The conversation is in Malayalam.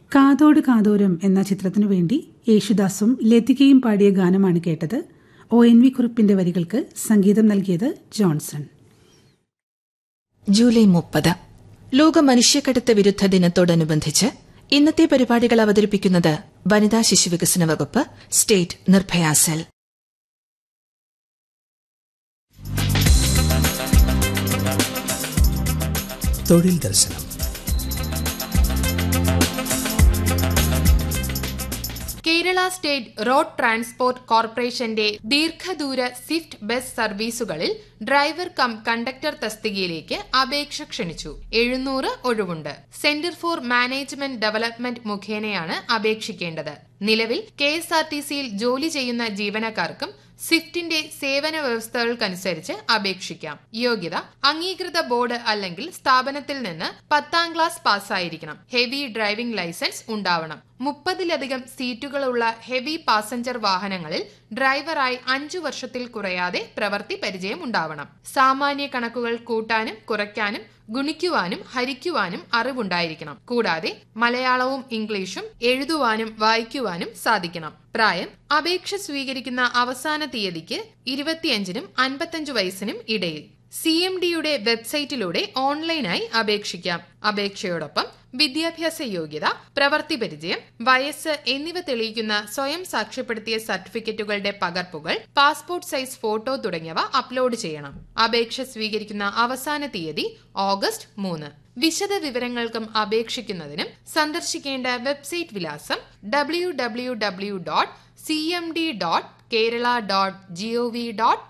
കാതോട് കാതോരം എന്ന ചിത്രത്തിനു വേണ്ടി യേശുദാസും ലതികയും പാടിയ ഗാനമാണ് കേട്ടത് ഒ എൻ വി കുറിപ്പിന്റെ വരികൾക്ക് സംഗീതം നൽകിയത് ജോൺസൺ ജൂലൈ മുപ്പത് ലോക മനുഷ്യക്കടത്ത് വിരുദ്ധ ദിനത്തോടനുബന്ധിച്ച് ഇന്നത്തെ പരിപാടികൾ അവതരിപ്പിക്കുന്നത് വനിതാ ശിശുവികസന വകുപ്പ് സ്റ്റേറ്റ് നിർഭയ സെൽ തൊഴിൽ ദർശനം കേരള സ്റ്റേറ്റ് റോഡ് ട്രാൻസ്പോർട്ട് കോർപ്പറേഷന്റെ ദീർഘദൂര സ്വിഫ്റ്റ് ബസ് സർവീസുകളിൽ ഡ്രൈവർ കം കണ്ടക്ടർ തസ്തികയിലേക്ക് അപേക്ഷ ക്ഷണിച്ചു എഴുന്നൂറ് ഒഴിവുണ്ട് സെന്റർ ഫോർ മാനേജ്മെന്റ് ഡെവലപ്മെന്റ് മുഖേനയാണ് അപേക്ഷിക്കേണ്ടത് നിലവിൽ കെ എസ് ആർ ടി സിയിൽ ജോലി ചെയ്യുന്ന ജീവനക്കാർക്കും സ്വിഫ്റ്റിന്റെ സേവന വ്യവസ്ഥകൾക്കനുസരിച്ച് അപേക്ഷിക്കാം യോഗ്യത അംഗീകൃത ബോർഡ് അല്ലെങ്കിൽ സ്ഥാപനത്തിൽ നിന്ന് പത്താം ക്ലാസ് പാസ്സായിരിക്കണം ഹെവി ഡ്രൈവിംഗ് ലൈസൻസ് ഉണ്ടാവണം മുപ്പതിലധികം സീറ്റുകളുള്ള ഹെവി പാസഞ്ചർ വാഹനങ്ങളിൽ ഡ്രൈവറായി അഞ്ചു വർഷത്തിൽ കുറയാതെ പ്രവൃത്തി പരിചയം ഉണ്ടാവണം സാമാന്യ കണക്കുകൾ കൂട്ടാനും കുറയ്ക്കാനും ഗുണിക്കുവാനും ഹരിക്കുവാനും അറിവുണ്ടായിരിക്കണം കൂടാതെ മലയാളവും ഇംഗ്ലീഷും എഴുതുവാനും വായിക്കുവാനും സാധിക്കണം പ്രായം അപേക്ഷ സ്വീകരിക്കുന്ന അവസാന തീയതിക്ക് ഇരുപത്തിയഞ്ചിനും അൻപത്തഞ്ചു വയസ്സിനും ഇടയിൽ സി എം ഡിയുടെ വെബ്സൈറ്റിലൂടെ ഓൺലൈനായി അപേക്ഷിക്കാം അപേക്ഷയോടൊപ്പം വിദ്യാഭ്യാസ യോഗ്യത പ്രവൃത്തി പരിചയം വയസ്സ് എന്നിവ തെളിയിക്കുന്ന സ്വയം സാക്ഷ്യപ്പെടുത്തിയ സർട്ടിഫിക്കറ്റുകളുടെ പകർപ്പുകൾ പാസ്പോർട്ട് സൈസ് ഫോട്ടോ തുടങ്ങിയവ അപ്ലോഡ് ചെയ്യണം അപേക്ഷ സ്വീകരിക്കുന്ന അവസാന തീയതി ഓഗസ്റ്റ് മൂന്ന് വിശദ വിവരങ്ങൾക്കും അപേക്ഷിക്കുന്നതിനും സന്ദർശിക്കേണ്ട വെബ്സൈറ്റ് വിലാസം W W W dot C M D dot Kerala dot GOV dot